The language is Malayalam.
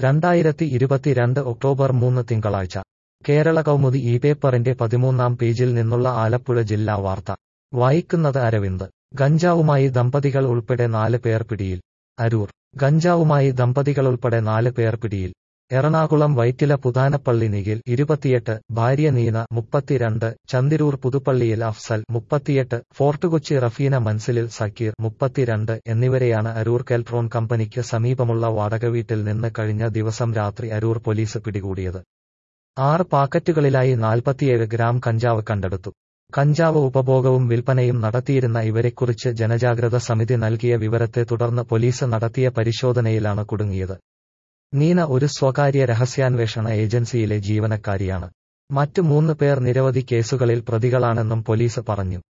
രണ്ടായിരത്തി ഇരുപത്തിരണ്ട് ഒക്ടോബർ മൂന്ന് തിങ്കളാഴ്ച കേരള കൗമുദി ഈ പേപ്പറിന്റെ പതിമൂന്നാം പേജിൽ നിന്നുള്ള ആലപ്പുഴ ജില്ലാ വാർത്ത വായിക്കുന്നത് അരവിന്ദ് ഗഞ്ചാവുമായി ദമ്പതികൾ ഉൾപ്പെടെ നാല് പേർ പിടിയിൽ അരൂർ ഗഞ്ചാവുമായി ദമ്പതികളുൾപ്പെടെ നാല് പേർ പിടിയിൽ എറണാകുളം വൈറ്റില പുതാനപ്പള്ളി നിഖിൽ ഇരുപത്തിയെട്ട് ഭാര്യ നീന മുപ്പത്തിരണ്ട് ചന്തിരൂർ പുതുപ്പള്ളിയിൽ അഫ്സൽ മുപ്പത്തിയെട്ട് ഫോർട്ടുകൊച്ചി റഫീന മൻസിലിൽ സക്കീർ മുപ്പത്തിരണ്ട് എന്നിവരെയാണ് അരൂർ കെൽട്രോൺ കമ്പനിക്ക് സമീപമുള്ള വാടകവീട്ടിൽ നിന്ന് കഴിഞ്ഞ ദിവസം രാത്രി അരൂർ പോലീസ് പിടികൂടിയത് ആറ് പാക്കറ്റുകളിലായി നാൽപ്പത്തിയേഴ് ഗ്രാം കഞ്ചാവ് കണ്ടെടുത്തു കഞ്ചാവ് ഉപഭോഗവും വിൽപ്പനയും നടത്തിയിരുന്ന ഇവരെക്കുറിച്ച് ജനജാഗ്രത സമിതി നൽകിയ വിവരത്തെ തുടർന്ന് പോലീസ് നടത്തിയ പരിശോധനയിലാണ് കുടുങ്ങിയത് നീന ഒരു സ്വകാര്യ രഹസ്യാന്വേഷണ ഏജൻസിയിലെ ജീവനക്കാരിയാണ് മറ്റു മൂന്ന് പേർ നിരവധി കേസുകളിൽ പ്രതികളാണെന്നും പോലീസ് പറഞ്ഞു